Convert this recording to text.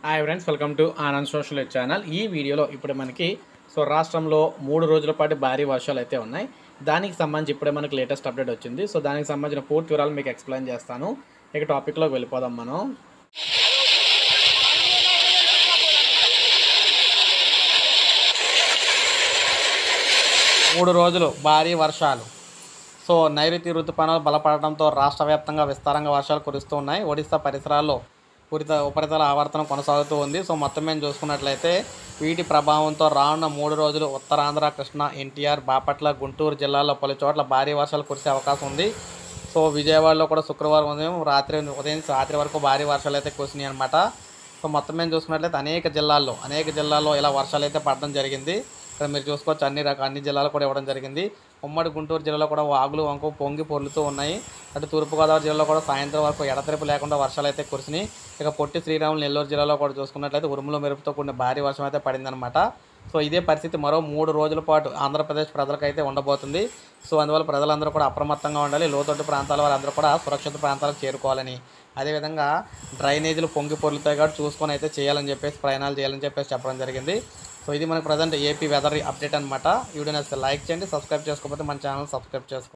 hi friends welcome to Anand social channel ఈ వీడియోలో ఇప్పుడు మనకి సో రాష్ట్రంలో మూడు రోజుల పాటు భారీ వర్షాలు అయితే ఉన్నాయి దానికి సంబంధించి ఇప్పుడే మనకి లేటెస్ట్ అప్డేట్ వచ్చింది సో దానికి సంబంధించిన పూర్తి వివరాలు మీకు ఎక్స్ప్లెయిన్ చేస్తాను ఇక టాపిక్లోకి వెళ్ళిపోదాం మనం మూడు రోజులు భారీ వర్షాలు సో నైరుతి ఋతుపవనాలు బలపడడంతో రాష్ట్ర వ్యాప్తంగా విస్తారంగా వర్షాలు కురుస్తూ ఉన్నాయి ఒడిశా పరిసరాల్లో ఉపరిత ఉపరితల ఆవర్తనం కొనసాగుతూ ఉంది సో మొత్తం మేము చూసుకున్నట్లయితే వీటి ప్రభావంతో రానున్న మూడు రోజులు ఉత్తరాంధ్ర కృష్ణా ఎన్టీఆర్ బాపట్ల గుంటూరు జిల్లాల్లో పలు చోట్ల భారీ వర్షాలు కురిసే అవకాశం ఉంది సో విజయవాడలో కూడా శుక్రవారం ఉదయం రాత్రి ఉదయం రాత్రి వరకు భారీ వర్షాలు అయితే కురిసినాయి అనమాట సో మొత్తం మేము చూసుకున్నట్లయితే అనేక జిల్లాల్లో అనేక జిల్లాల్లో ఇలా వర్షాలు అయితే పడడం జరిగింది ఇక్కడ మీరు చూసుకోవచ్చు అన్ని రకాల అన్ని జిల్లాలు కూడా ఇవ్వడం జరిగింది ఉమ్మడి గుంటూరు జిల్లాలో కూడా వాగులు వంక పొంగి పొర్లుతూ ఉన్నాయి అటు తూర్పుగోదావరి జిల్లాలో కూడా సాయంత్రం వరకు ఎడతెరపు లేకుండా వర్షాలు అయితే కురిసినాయి ఇక పొట్టి శ్రీరాములు నెల్లూరు జిల్లాలో కూడా చూసుకున్నట్లయితే ఉరుములు మెరుపుతో కూడిన భారీ వర్షం అయితే పడిందనమాట సో ఇదే పరిస్థితి మరో మూడు రోజుల పాటు ఆంధ్రప్రదేశ్ ప్రజలకైతే ఉండబోతుంది సో అందువల్ల ప్రజలందరూ కూడా అప్రమత్తంగా ఉండాలి లోతట్టు ప్రాంతాల వారందరూ కూడా సురక్షిత ప్రాంతాలకు చేరుకోవాలని అదేవిధంగా డ్రైనేజీలు పొంగి పొర్లుతాయి కాబట్టి చూసుకొని అయితే చేయాలని చెప్పేసి ప్రయాణాలు చేయాలని చెప్పేసి చెప్పడం జరిగింది సో ఇది మనకు ప్రజెంట్ ఏపీ వెదర్ అప్డేట్ అనమాట ఈ వీడియో నచ్చితే లైక్ చేయండి సబ్స్క్రైబ్ చేసుకోకపోతే మన ఛానల్ సబ్స్క్రైబ్ చేసుకోండి